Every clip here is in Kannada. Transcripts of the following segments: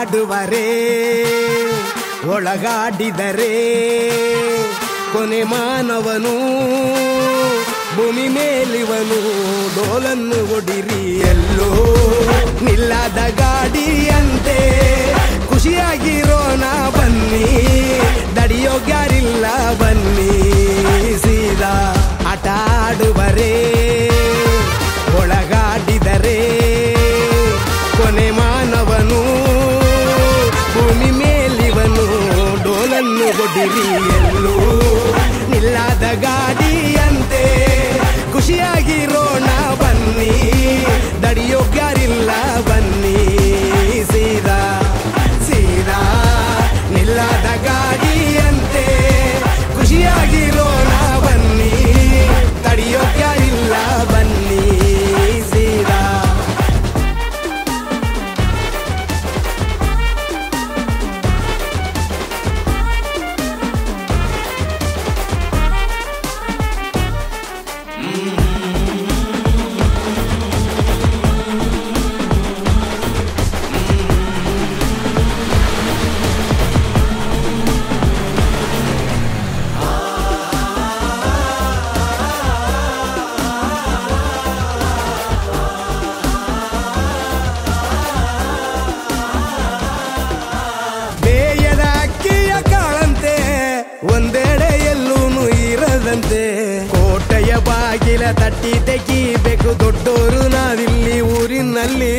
ಆಡುವರೆ ಒಳಗಾಡಿದರೆ ಕೊನೆ ಮಾನವನು ಭೂಮಿ ಮೇಲಿವನು ಡೋಲನ್ನು ಒಡಿರಿ ಎಲ್ಲೋ ನಿಲ್ಲದ ಗಾಡಿಯಂತೆ ಖುಷಿಯಾಗಿರೋಣ ಬನ್ನಿ ದಡಿಯೋಗ್ಯಾರಿಲ್ಲ ಬನ್ನಿ ಸೀದಾ ಆಟ ಆಡುವರೆ ಒಳಗಾಡಿದರೆ ಕೊನೆ ಮಾನವನು ಭೂಮಿ ಮೇಲಿವನು ಡೋಲನ್ನು ಒಡಿರಿ ಎಲ್ಲೂ ನಿಲ್ಲದ ಗಾಡಿಯಂತೆ ಖುಷಿಯಾಗಿರೋಣ ಬನ್ನಿ ದಡಿಯೋಗ್ಯಾರಿಲ್ಲ ಬನ್ನಿ ಸೀದಾ ಸೀದಾ ನಿಲ್ಲದ ಗಾಡಿಯಂತೆ ಖುಷಿಯಾಗಿರೋಣ ಬನ್ನಿ ತಡಿಯೋಕ್ಯಾರಿಲ್ಲ ಬನ್ನಿ ಸೀದಾ ಬೇಯದ ಅಕ್ಕಿಯ ಕಾಳಂತೆ ಒಂದೆಡೆ ಎಲ್ಲೂನು ಇರದಂತೆ ಕೋಟೆಯ ಬಾಗಿಲ ತಟ್ಟಿ ತೆಗಿಬೇಕು ದೊಡ್ಡೋರು ನಾವಿಲ್ಲಿ ಊರಿನಲ್ಲಿ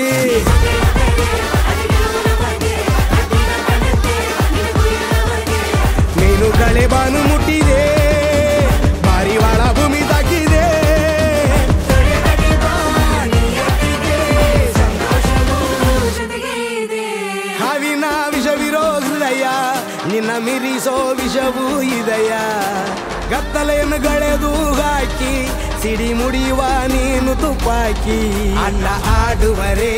ಮೀನುಗಳೇ ಬಾನು ಮುಟ್ಟಿದೆ ಬಾರಿವಾಳ ಭೂಮಿ ತಾಕಿದೆ ಹಾವಿನ ವಿಷವಿರೋ ಹೃದಯ ನಿನ್ನ ಮಿರಿಸೋ ವಿಷವೂ ಇದೆಯ ಕತ್ತಲೆಯನ್ನು ಗಳೆದು ಹಾಕಿ ಸಿಡಿ ಮುಡಿಯುವ ನೀನು ತುಪ್ಪಾಕಿ ಅಲ್ಲ ಆಡುವರೆ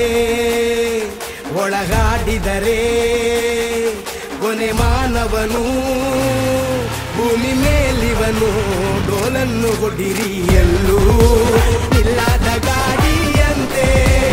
ಒಳಗಾಡಿದರೆ ಕೊನೆ ಮಾನವನು ಭೂಮಿ ಮೇಲಿವನು ಡೋಲನ್ನು ಕೊಡಿರಿ ಎಲ್ಲೂ ಇಲ್ಲದ ಗಾಡಿಯಂತೆ